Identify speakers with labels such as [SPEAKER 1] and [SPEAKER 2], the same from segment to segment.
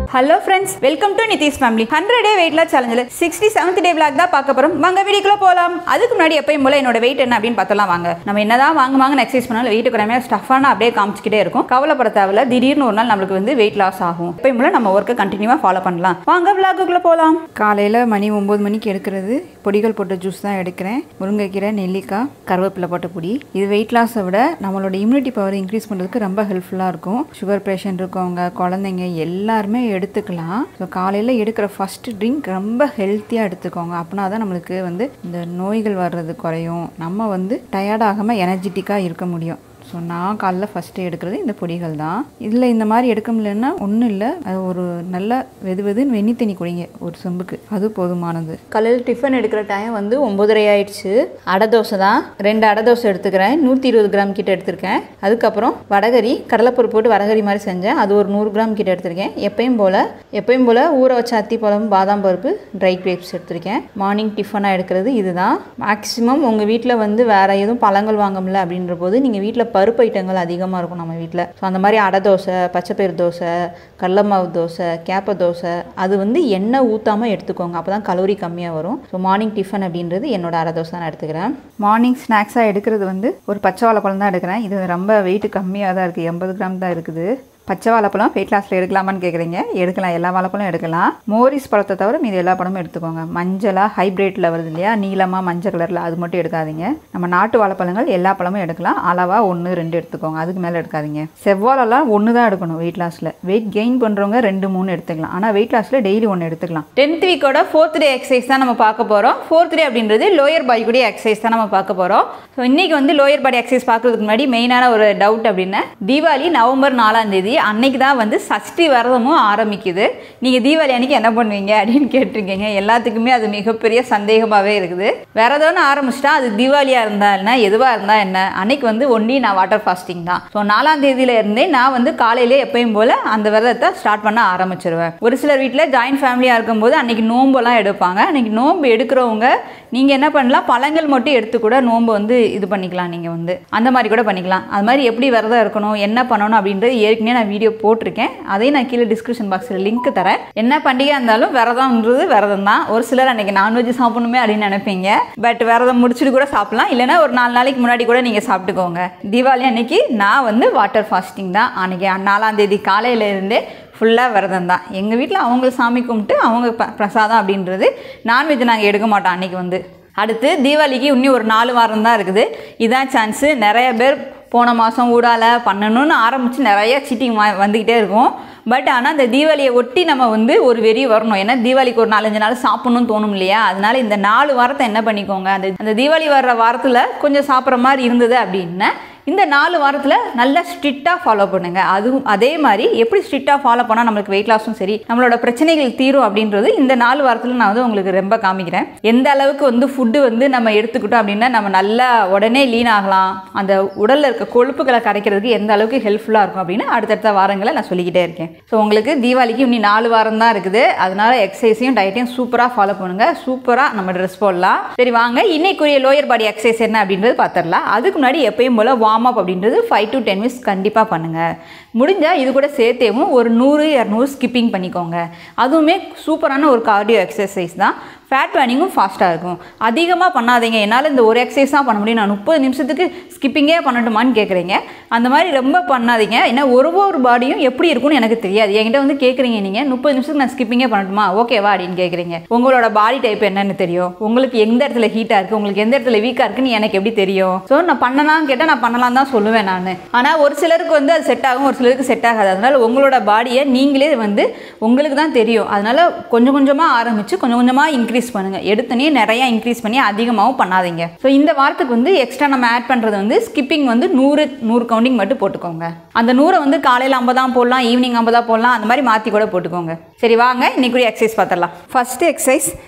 [SPEAKER 1] hello friends welcome to Nithish family hundred day weight loss சேலஞ்சில் sixty seventh day vlog தான் பார்க்க போகிறோம் வாங்க வீடியோக்குள்ள போகலாம் அதுக்கு முன்னாடி எப்பயும் போல என்னோட வெயிட் என்ன அப்படின்னு பார்த்தலாம் வாங்க நம்ம என்னதான் வாங்க வாங்க எக்ஸசைஸ் பண்ணாலும் வெயிட் குறைமையாக ஸ்டஃபான அப்படியே காமிச்சிக்கிட்டே இருக்கும் கவலைப்பட தேவையில்ல திடீர்னு ஒரு நாள் நம்மளுக்கு வந்து வெயிட் லாஸ் ஆகும் எப்பயும் போல நம்ம ஒர்க்கை கண்டினியூவாக ஃபாலோ பண்ணலாம் வாங்க விளாக்குக்குள்ள போகலாம்
[SPEAKER 2] காலையில் மணி ஒம்பது மணிக்கு எடுக்கிறது பொடிகள் போட்ட ஜூஸ் தான் எடுக்கிறேன் முருங்கைக்கீரை நெல்லிக்காய் கருவேப்பிலை போட்ட பொடி இது வெயிட் லாஸை விட நம்மளோட இம்யூனிட்டி பவர் இன்க்ரீஸ் பண்ணுறதுக்கு ரொம்ப ஹெல்ப்ஃபுல்லாக இருக்கும் சுகர் பேஷண்ட் இருக்கவங்க குழந்தைங்க எல்லாருமே எடுத்துக்கலாம் ஸோ காலையில் எடுக்கிற ஃபஸ்ட்டு ட்ரிங்க் ரொம்ப ஹெல்த்தியாக எடுத்துக்கோங்க அப்படின்னா தான் நம்மளுக்கு வந்து இந்த நோய்கள் வர்றது குறையும் நம்ம வந்து டயர்டாகாமல் எனர்ஜெட்டிக்காக இருக்க முடியும் ஸோ நான் காலைல ஃபஸ்ட்டு எடுக்கிறது இந்த பொடிகள் தான் இதில் இந்த மாதிரி எடுக்க முடியலன்னா ஒன்றும் இல்லை அது ஒரு நல்ல வெது வெதுன்னு வெந்நி தண்ணி குடிங்க ஒரு செம்புக்கு அது போதுமானது
[SPEAKER 1] காலையில் டிஃபன் எடுக்கிற டைம் வந்து ஒம்பதரை ஆயிடுச்சு அடை தோசை தான் ரெண்டு அடை தோசை எடுத்துக்கிறேன் நூற்றி இருபது கிராம் கிட்ட எடுத்திருக்கேன் அதுக்கப்புறம் வடகரி கடலைப்பருப்பு போட்டு வடகரி மாதிரி செஞ்சேன் அது ஒரு நூறு கிராம் கிட்ட எடுத்திருக்கேன் எப்பயும் போல் எப்பயும் போல் ஊற வச்ச அத்திப்பழம் பாதாம் பருப்பு ட்ரை கிரேப்ஸ் எடுத்திருக்கேன் மார்னிங் டிஃபனாக எடுக்கிறது இதுதான் மேக்ஸிமம் உங்கள் வீட்டில் வந்து வேறு எதுவும் பழங்கள் வாங்க முடியல அப்படின்ற போது நீங்கள் வீட்டில் பருப்பு ஐட்டங்கள் அதிகமாக இருக்கும் நம்ம வீட்டில் ஸோ அந்த மாதிரி அடை தோசை பச்சைப்பயிறு தோசை கடல மாவு தோசை கேப்ப தோசை அது வந்து எண்ணெய் ஊற்றாமல் எடுத்துக்கோங்க அப்போ தான் கலோரி கம்மியாக வரும் ஸோ மார்னிங் டிஃபன் அப்படின்றது என்னோட அடை தோசை நான் எடுத்துக்கிறேன்
[SPEAKER 2] மார்னிங் ஸ்நாக்ஸாக எடுக்கிறது வந்து ஒரு பச்சை வாழைப்பழம் தான் எடுக்கிறேன் இது ரொம்ப வெயிட் கம்மியாக தான் இருக்குது எண்பது கிராம் தான் இருக்குது பச்சை வாழைப்பழம் வெயிட் லாஸில் எடுக்கலாமான்னு கேட்குறீங்க எடுக்கலாம் எல்லா வாழைப்பழம் எடுக்கலாம் மோரிஸ் பழத்தை தவிர மீது எல்லா பழமும் எடுத்துக்கோங்க மஞ்சளாக ஹைப்ரேட்டில் வருது இல்லையா நீளமாக மஞ்சள் கலரில் அது மட்டும் எடுக்காதீங்க நம்ம நாட்டு வாழைப்பழங்கள் எல்லா பழமும் எடுக்கலாம் அளவாக ஒன்று ரெண்டு எடுத்துக்கோங்க அதுக்கு மேலே எடுக்காதீங்க செவ்வாழெல்லாம் ஒன்று தான் எடுக்கணும் வெயிட் லாஸில் வெயிட் கெயின் பண்ணுறவங்க ரெண்டு மூணு எடுத்துக்கலாம் ஆனால் வெயிட் லாஸில் டெய்லி ஒன்று எடுத்துக்கலாம்
[SPEAKER 1] டென்த் வீக்கோட ஃபோர்த் டே எக்ஸசைஸ் தான் நம்ம பார்க்க போகிறோம் ஃபோர்த் டே அப்படின்றது லோயர் பாடி கூட எக்ஸசைஸ் தான் நம்ம பார்க்க போகிறோம் ஸோ இன்றைக்கி வந்து லோயர் பாடி எக்ஸசைஸ் பார்க்கறதுக்கு முன்னாடி மெயினான ஒரு டவுட் அப்படின்னா தீபாவளி நவம்பர் நாலாம் தேதி அன்னைக்கு தான் வந்து சஷ்டி விரதமும் ஆரம்பிக்குது நீங்கள் தீபாவளி அன்னைக்கு என்ன பண்ணுவீங்க அப்படின்னு கேட்டிருக்கீங்க எல்லாத்துக்குமே அது மிகப்பெரிய சந்தேகமாகவே இருக்குது விரதம்னு ஆரம்பிச்சிட்டா அது தீபாவளியாக இருந்தா என்ன எதுவாக இருந்தால் என்ன அன்னைக்கு வந்து ஒன்லி நான் வாட்டர் ஃபாஸ்டிங் தான் ஸோ நாலாம் தேதியில இருந்தே நான் வந்து காலையிலே எப்பயும் போல் அந்த விரதத்தை ஸ்டார்ட் பண்ண ஆரம்பிச்சிருவேன் ஒரு சிலர் வீட்டில் ஜாயின்ட் ஃபேமிலியாக இருக்கும்போது அன்னைக்கு நோம்பெல்லாம் எடுப்பாங்க அன்னைக்கு நோம்பு எடுக்கிறவங்க நீங்கள் என்ன பண்ணலாம் பழங்கள் மட்டும் எடுத்து கூட நோம்பு வந்து இது பண்ணிக்கலாம் நீங்கள் வந்து அந்த மாதிரி கூட பண்ணிக்கலாம் அது மாதிரி எப்படி விரதம் இருக்கணும் என்ன பண்ணணும் அப்படின்றது ஏற்கனவே நான் வீடியோ போட்டிருக்கேன் அதையும் நான் கீழே டிஸ்கிரிப்ஷன் பாக்ஸில் லிங்க் தரேன் என்ன பண்டிகை இருந்தாலும் விரதம்ன்றது விரதம் தான் ஒரு சிலர் அன்னைக்கு நான்வெஜ் சாப்பிடணுமே அப்படின்னு நினைப்பீங்க பட் விரதம் முடிச்சுட்டு கூட சாப்பிடலாம் இல்லைன்னா ஒரு நாலு நாளைக்கு முன்னாடி கூட நீங்கள் சாப்பிட்டுக்கோங்க தீபாவளி அன்னைக்கு நான் வந்து வாட்டர் ஃபாஸ்டிங் தான் அன்னைக்கு நாலாம் தேதி காலையில இருந்தே ஃபுல்லாக விரதம் தான் எங்கள் வீட்டில் அவங்க சாமி கும்பிட்டு அவங்க ப- பிரசாதம் அப்படின்றது நான்வெஜ் நாங்கள் எடுக்க மாட்டோம் அன்னைக்கு வந்து அடுத்து தீபாவளிக்கு இன்னும் ஒரு நாலு வாரம் தான் இருக்குது இதான் சான்ஸு நிறைய பேர் போன மாதம் ஊடால பண்ணணும்னு ஆரம்பித்து நிறைய சீட்டிங் வந்துக்கிட்டே இருக்கும் பட் ஆனால் இந்த தீபாவளியை ஒட்டி நம்ம வந்து ஒரு வெறி வரணும் ஏன்னா தீபாவளிக்கு ஒரு நாலஞ்சு நாள் சாப்பிடணும்னு தோணும் இல்லையா அதனால இந்த நாலு வாரத்தை என்ன பண்ணிக்கோங்க அந்த அந்த தீபாவளி வர்ற வாரத்தில் கொஞ்சம் சாப்பிட்ற மாதிரி இருந்தது அப்படின்னா இந்த நாலு வாரத்தில் நல்லா ஸ்ட்ரிக்டாக ஃபாலோ பண்ணுங்க அதுவும் அதே மாதிரி எப்படி ஸ்ட்ரிக்டாக ஃபாலோ பண்ணால் நம்மளுக்கு வெயிட் லாஸும் சரி நம்மளோட பிரச்சனைகள் தீரும் அப்படின்றது இந்த நாலு வாரத்தில் நான் வந்து உங்களுக்கு ரொம்ப காமிக்கிறேன் எந்த அளவுக்கு வந்து ஃபுட்டு வந்து நம்ம எடுத்துக்கிட்டோம் அப்படின்னா நம்ம நல்லா உடனே லீன் ஆகலாம் அந்த உடலில் இருக்க கொழுப்புகளை கரைக்கிறதுக்கு எந்த அளவுக்கு ஹெல்ப்ஃபுல்லாக இருக்கும் அப்படின்னு அடுத்தடுத்த வாரங்களை நான் சொல்லிக்கிட்டே இருக்கேன் ஸோ உங்களுக்கு தீபாவளிக்கு இன்னும் நாலு வாரம் தான் இருக்குது அதனால எக்ஸசைஸையும் டயட்டையும் சூப்பராக ஃபாலோ பண்ணுங்க சூப்பராக நம்ம ட்ரெஸ் போடலாம் சரி வாங்க இன்னைக்குரிய லோயர் பாடி எக்ஸசைஸ் என்ன அப்படின்றது பார்த்துடலாம் அதுக்கு முன்னாடி எப்பயும் போல் வார்ம் அப் அப்படின்றது ஃபைவ் டு டென் மினிட்ஸ் கண்டிப்பாக பண்ணுங்கள் முடிஞ்சால் இது கூட சேர்த்தேவும் ஒரு நூறு இரநூறு ஸ்கிப்பிங் பண்ணிக்கோங்க அதுவுமே சூப்பரான ஒரு கார்டியோ எக்ஸசைஸ் தான் ஃபேட் பேர்னிங்கும் ஃபாஸ்ட்டாக இருக்கும் அதிகமாக பண்ணாதீங்க என்னால் இந்த ஒரு எக்ஸசைஸ் தான் பண்ண முடியும் நான் முப்பது நிமிஷத்துக்கு ஸ்கிப்பிங்கே பண்ணட்டுமான்னு கேட்குறீங்க அந்த மாதிரி ரொம்ப பண்ணாதீங்க ஏன்னா ஒரு ஒரு பாடியும் எப்படி இருக்கும்னு எனக்கு தெரியாது என்கிட்ட வந்து கேட்குறீங்க நீங்கள் முப்பது நிமிஷத்துக்கு நான் ஸ்கிப்பிங்கே பண்ணட்டுமா ஓகேவா அப்படின்னு கேட்குறீங்க உங்களோட பாடி டைப் என்னன்னு தெரியும் உங்களுக்கு எந்த இடத்துல ஹீட்டாக இருக்குது உங்களுக்கு எந்த இடத்துல வீக்காக இருக்குன்னு எனக்கு எப்படி தெரியும் ஸோ நான் பண்ணலாம்னு கேட்டால் நான் பண்ணலாம் தான் சொல்லுவேன் நான் ஆனால் ஒரு சிலருக்கு வந்து அது செட் ஆகும் ஒரு சிலருக்கு செட் ஆகாது அதனால உங்களோட பாடியை நீங்களே வந்து உங்களுக்கு தான் தெரியும் அதனால கொஞ்சம் கொஞ்சமாக ஆரம்பித்து கொஞ்சம் கொஞ்சமாக இன்க்ரீஸ் பண்ணுங்கள் எடுத்தனே நிறையா இன்க்ரீஸ் பண்ணி அதிகமாகவும் பண்ணாதீங்க ஸோ இந்த வாரத்துக்கு வந்து எக்ஸ்ட்ரா நம்ம ஆட் பண்ணுறது வந்து ஸ்கிப்பிங் வந்து நூறு நூறு கவுண்டிங் மட்டும் போட்டுக்கோங்க அந்த நூறை வந்து காலையில் ஐம்பதாம் போடலாம் ஈவினிங் ஐம்பதா போடலாம் அந்த மாதிரி மாற்றி கூட போட்டுக்கோங்க சரி வாங்க இன்னைக்குரிய எக்ஸசைஸ் பார்த்துடலாம் first exercise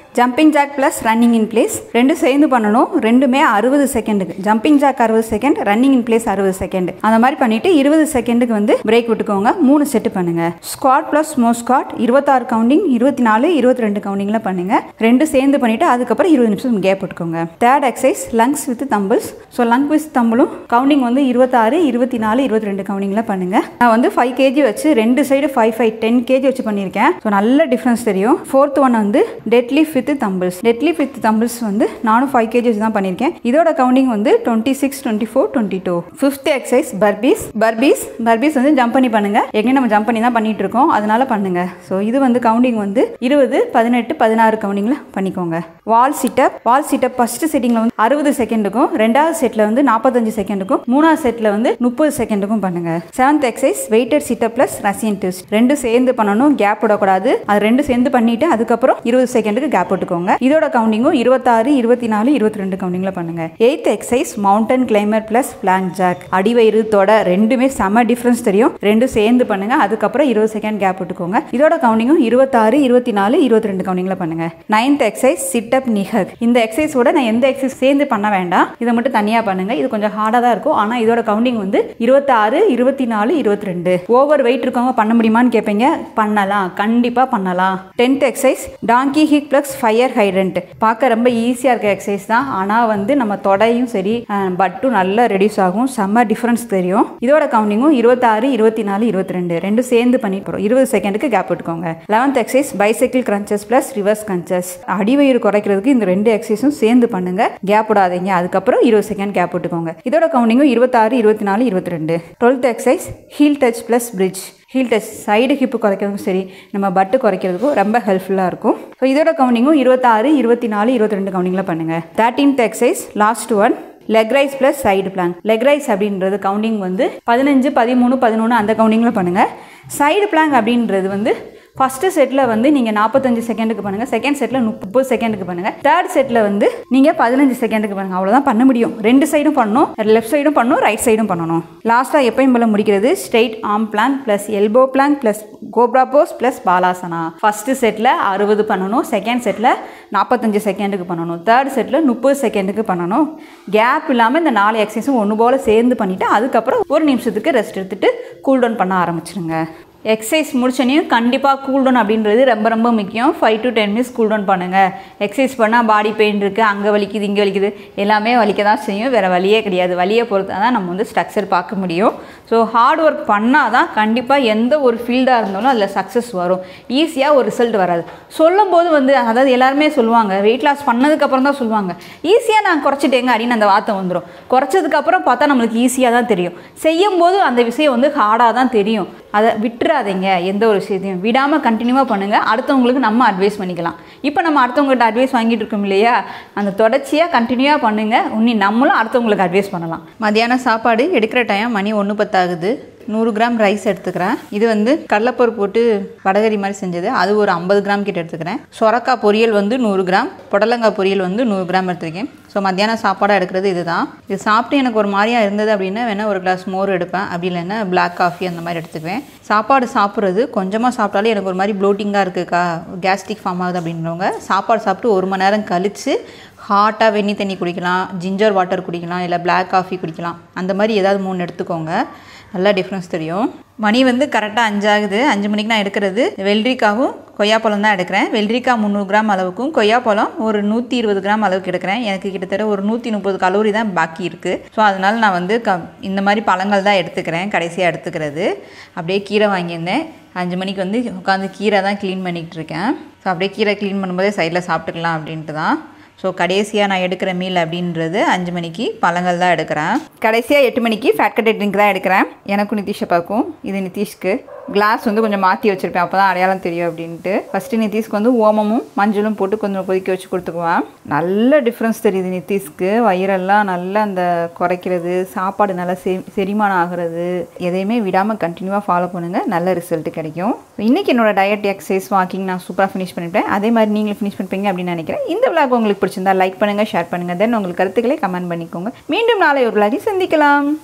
[SPEAKER 1] jumping jack plus running in place ரெண்டு சேர்ந்து பண்ணணும் ரெண்டுமே அறுபது செகண்டுக்கு ஜம்பிங் ஜாக் அறுபது செகண்ட் ரன்னிங் இன் பிளேஸ் அறுபது செகண்ட் அந்த மாதிரி பண்ணிட்டு இருபது செகண்டுக்கு வந்து பிரேக் விட்டுக்கோங்க மூணு செட்டு பண்ணுங்க ஸ்குவாட் ப்ளஸ் மோ ஸ்குவாட் இருபத்தாறு கவுண்டிங் இருபத்தி நாலு இருபத்தி ரெண்டு கவுண்டிங்ல பண்ணுங்க ரெண்டு சேர்ந்து பண்ணிட்டு அதுக்கப்புறம் இருபது நிமிஷம் கேப் விட்டுக்கோங்க third exercise lunges with dumbbells so lunge with தம்பிளும் கவுண்டிங் வந்து இருபத்தாறு இருபத்தி நாலு இருபத்தி ரெண்டு கவுண்டிங்ல பண்ணுங்க நான் வந்து ஃபைவ் கேஜி வச்சு ரெண்டு side five five ten KG வச்சு பண்ணியிருக்கேன் ஸோ நல்ல டிஃப்ரென்ஸ் தெரியும் ஃபோர்த் ஒன் வந்து deadlift with dumbbells deadlift with dumbbells வந்து நானும் ஃபைவ் கேஜிஸ் தான் பண்ணியிருக்கேன் இதோட கவுண்டிங் வந்து twenty six twenty four twenty two fifth exercise burpees burpees burpees வந்து ஜம்ப் பண்ணி பண்ணுங்க ஏற்கனவே நம்ம ஜம்ப் பண்ணி தான் பண்ணிட்டு இருக்கோம் அதனால பண்ணுங்க ஸோ இது வந்து கவுண்டிங் வந்து இருபது பதினெட்டு பதினாறு கவுண்டிங்ல பண்ணிக்கோங்க வால் சிட்டப் வால் சிட்டப் ஃபர்ஸ்ட் செட்டிங்ல வந்து அறுபது செகண்டுக்கும் ரெண்டாவது செட்ல வந்து நாற்பத்தஞ்சு செகண்டுக்கும் மூணாவது செட்ல வந்து முப்பது செகண்டுக்கும் பண்ணுங்க seventh exercise weighted situp plus Russian twist ரெண்டு சேர்ந்து பண்ணணும் கேப் விடக்கூடாது அது ரெண்டு சேர்ந்து பண்ணிட்டு அதுக்கப்புறம் இருபது செகண்டுக்கு கேப் விட்டுக்கோங்க இதோட கவுண்டிங்கும் இருபத்தாறு இருபத்தி நாலு இருபத்தி ரெண்டு கவுண்டிங்ல பண்ணுங்க eighth exercise mountain climber plus plank jack அடிவயிறு தொட ரெண்டுமே செம டிஃபரன்ஸ் தெரியும் ரெண்டும் சேர்ந்து பண்ணுங்க அதுக்கப்புறம் இருபது செகண்ட் கேப் விட்டுக்கோங்க இதோட கவுண்டிங்கும் இருபத்தாறு இருபத்தி நாலு இருபத்தி ரெண்டு கவுண்டிங்ல பண்ணுங்க நைன்த் எக்ஸசைஸ் சிட்டப் நிஹக் இந்த எக்ஸசைஸோட நான் எந்த எக்ஸசைஸ் சேர்ந்து பண்ண வேண்டாம் இதை மட்டும் தனியாக பண்ணுங்க இது கொஞ்சம் ஹார்டாக தான் இருக்கும் ஆனால் இதோட கவுண்டிங் வந்து இருபத்தாறு இருபத்தி நாலு இருபத்தி ரெண்டு ஓவர் வெயிட் இருக்கவங்க பண்ண முடியுமான்னு கேட்பீங்க பண்ணலாம் கண்டிப்பாக பண்ணலாம் tenth exercise donkey kick plus fire hydrant பார்க்க ரொம்ப ஈஸியாக இருக்க எக்ஸசைஸ் தான் ஆனால் வந்து நம்ம தொடையும் சரி அஹ், பட்டும் நல்லா ரெடியூஸ் ஆகும் செம்ம டிஃப்ரென்ஸ் தெரியும் இதோட கவுண்டிங்கும் இருபத்தாறு இருபத்தி நாலு இருபத்தி ரெண்டு ரெண்டும் சேர்ந்து பண்ணிட்டு போகிறோம் இருபது செகண்டுக்கு கேப் விட்டுக்கோங்க eleventh exercise bicycle crunches plus reverse crunches அடிவயிறு குறைக்கிறதுக்கு இந்த ரெண்டு எக்ஸசைஸும் சேர்ந்து பண்ணுங்க கேப் விடாதீங்க அதுக்கப்புறம் இருபது செகண்ட் கேப் விட்டுக்கோங்க இதோட கவுண்டிங்கும் இருபத்தாறு இருபத்தி நாலு இருபத்தி ரெண்டு twelfth exercise heel touch plus bridge heel touch side hip குறைக்கிறதுக்கும் சரி நம்ம பட்டு குறைக்கிறதுக்கும் ரொம்ப ஹெல்ப்ஃபுல்லாக இருக்கும் ஸோ இதோட கவுண்டிங்கும் இருபத்தாறு இருபத்தி நாலு இருபத்தி ரெண்டு கவுண்டிங்கில் பண்ணுங்கள் thirteenth exercise last one leg raise plus side plank leg raise அப்படின்றது கவுண்டிங் வந்து பதினஞ்சு பதிமூணு பதினொன்று அந்த கவுண்டிங்கில் பண்ணுங்கள் சைடு பிளாங்க் அப்படின்றது வந்து ஃபஸ்ட்டு செட்டில் வந்து நீங்கள் நாற்பத்தஞ்சு செகண்டுக்கு பண்ணுங்கள் செகண்ட் செட்டில் முப்பது செகண்டுக்கு பண்ணுங்கள் தேர்ட் செட்டில் வந்து நீங்கள் பதினஞ்சு செகண்டுக்கு பண்ணுங்கள் அவ்வளோதான் பண்ண முடியும் ரெண்டு சைடும் பண்ணணும் லெஃப்ட் சைடும் பண்ணணும் ரைட் சைடும் பண்ணணும் லாஸ்ட்டாக எப்பயும் போல முடிக்கிறது straight arm plank plus elbow plank plus cobra pose plus balasana first செட்டில் அறுபது பண்ணணும் செகண்ட் செட்டில் நாற்பத்தஞ்சு செகண்டுக்கு பண்ணணும் தேர்ட் செட்டில் முப்பது செகண்டுக்கு பண்ணணும் கேப் இல்லாமல் இந்த நாலு எக்ஸசைஸும் ஒன்று போல் சேர்ந்து பண்ணிவிட்டு அதுக்கப்புறம் ஒரு நிமிஷத்துக்கு ரெஸ்ட் எடுத்துகிட்டு கூல் டவுன் பண்ண ஆரம்பிச்சிருங்க எக்ஸசைஸ் முடிச்சனையும் கண்டிப்பாக கூல் டவுன் அப்படின்றது ரொம்ப ரொம்ப முக்கியம் five to ten minutes cool down பண்ணுங்கள் எக்ஸசைஸ் பண்ணால் பாடி பெயின் இருக்குது அங்கே வலிக்குது இங்கே வலிக்குது எல்லாமே வலிக்க தான் செய்யும் வேறு வழியே கிடையாது வலியை பொறுத்து தான் நம்ம வந்து ஸ்ட்ரக்சர் பார்க்க முடியும் ஸோ ஹார்ட் ஒர்க் பண்ணால் தான் கண்டிப்பாக எந்த ஒரு ஃபீல்டாக இருந்தாலும் அதில் சக்ஸஸ் வரும் ஈஸியாக ஒரு ரிசல்ட் வராது சொல்லும்போது வந்து அதாவது எல்லாருமே சொல்லுவாங்க வெயிட் லாஸ் பண்ணதுக்கப்புறம் தான் சொல்லுவாங்க ஈஸியாக நான் குறைச்சிட்டேங்க அப்படின்னு அந்த வார்த்தை வந்துடும் குறைச்சதுக்கப்புறம் பார்த்தா நம்மளுக்கு ஈஸியாக தான் தெரியும் செய்யும்போது அந்த விஷயம் வந்து ஹார்டாக தான் தெரியும் அதை விட்டுறாதீங்க எந்த ஒரு விஷயத்தையும் விடாமல் கண்டினியூவாக பண்ணுங்கள் அடுத்தவங்களுக்கு நம்ம அட்வைஸ் பண்ணிக்கலாம் இப்போ நம்ம அடுத்தவங்ககிட்ட அட்வைஸ் வாங்கிட்டு இருக்கோம் இல்லையா அந்த தொடர்ச்சியாக கண்டினியூவாக பண்ணுங்கள் உன்னி நம்மளும் அடுத்தவங்களுக்கு அட்வைஸ் பண்ணலாம் மதியானம் சாப்பாடு எடுக்கிற டைம் மணி ஒன்று பத்தாகுது நூறு கிராம் ரைஸ் எடுத்துக்கிறேன் இது வந்து கடலைப்பருப்பு போட்டு வடகரி மாதிரி செஞ்சது அது ஒரு ஐம்பது கிராம் கிட்ட எடுத்துக்கிறேன் சொரக்காய் பொரியல் வந்து நூறு கிராம் புடலங்காய் பொரியல் வந்து நூறு கிராம் எடுத்துருக்கேன் ஸோ மத்தியானம் சாப்பாடாக எடுக்கிறது இதுதான் இது சாப்பிட்டு எனக்கு ஒரு மாதிரியா இருந்தது அப்படின்னா வேணால் ஒரு கிளாஸ் மோர் எடுப்பேன் அப்படி இல்லைன்னா பிளாக் காஃபி அந்த மாதிரி எடுத்துக்குவேன் சாப்பாடு சாப்பிட்றது கொஞ்சமாக சாப்பிட்டாலே எனக்கு ஒரு மாதிரி ப்ளோட்டிங்காக இருக்குக்கா கேஸ்ட்ரிக் ஃபார்ம் ஆகுது அப்படின்றவங்க சாப்பாடு சாப்பிட்டு ஒரு மணி நேரம் கழித்து ஹாட்டாக வெந்நி தண்ணி குடிக்கலாம் ஜிஞ்சர் வாட்டர் குடிக்கலாம் இல்லை பிளாக் காஃபி குடிக்கலாம் அந்த மாதிரி ஏதாவது மூணு எடுத்துக்கோங்க நல்லா டிஃப்ரென்ஸ் தெரியும் மணி வந்து கரெக்டாக அஞ்சாகுது அஞ்சு மணிக்கு நான் எடுக்கிறது வெள்ளரிக்காவும் கொய்யாப்பழம் தான் எடுக்கிறேன் வெள்ளரிக்காய் முந்நூறு கிராம் அளவுக்கும் கொய்யாப்பழம் ஒரு நூற்றி இருபது கிராம் அளவுக்கு எடுக்கிறேன் எனக்கு கிட்டத்தட்ட ஒரு நூற்றி முப்பது கலோரி தான் பாக்கி இருக்குது ஸோ அதனால் நான் வந்து க இந்த மாதிரி பழங்கள் தான் எடுத்துக்கிறேன் கடைசியாக எடுத்துக்கிறது அப்படியே கீரை வாங்கியிருந்தேன் அஞ்சு மணிக்கு வந்து உட்காந்து கீரை தான் க்ளீன் பண்ணிக்கிட்டு இருக்கேன் ஸோ அப்படியே கீரை க்ளீன் பண்ணும்போதே சைடில் சாப்பிட்டுக்கலாம் அப்படின்ட்டு தான் ஸோ கடைசியாக நான் எடுக்கிற மீல் அப்படின்றது அஞ்சு மணிக்கு பழங்கள் தான் எடுக்கிறேன் கடைசியாக எட்டு மணிக்கு ஃபேட் கட்டட் ட்ரிங்க் தான் எடுக்கிறேன் எனக்கும் நிதிஷை பார்க்கும் இது நிதிஷ்க்கு கிளாஸ் வந்து கொஞ்சம் மாற்றி வச்சுருப்பேன் அப்போ தான் அடையாளம் தெரியும் அப்படின்ட்டு ஃபஸ்ட்டு நிதிஷ்க்கு வந்து ஓமமும் மஞ்சளும் போட்டு கொஞ்சம் கொதிக்க வச்சு கொடுத்துக்குவேன் நல்ல டிஃப்ரென்ஸ் தெரியுது நிதிஷ்க்கு வயிறெல்லாம் நல்லா அந்த குறைக்கிறது சாப்பாடு நல்லா செ செரிமானம் ஆகிறது எதையுமே விடாமல் கண்டினியூவாக ஃபாலோ பண்ணுங்கள் நல்ல ரிசல்ட் கிடைக்கும் இன்றைக்கி என்னோட டயட் எக்ஸசைஸ் வாக்கிங் நான் சூப்பராக ஃபினிஷ் பண்ணிட்டேன் அதே மாதிரி நீங்களும் ஃபினிஷ் பண்ணிப்பீங்க அப்படின்னு நினைக்கிறேன் இந்த விளாக் உங்களுக்கு பிடிச்சிருந்தா லைக் பண்ணுங்கள் ஷேர் பண்ணுங்கள் தென் உங்களுக்கு கருத்துக்களை கமெண்ட் பண்ணிக்கோங்க மீண்டும் நாளை ஒரு விளாகி சந்திக்கலாம்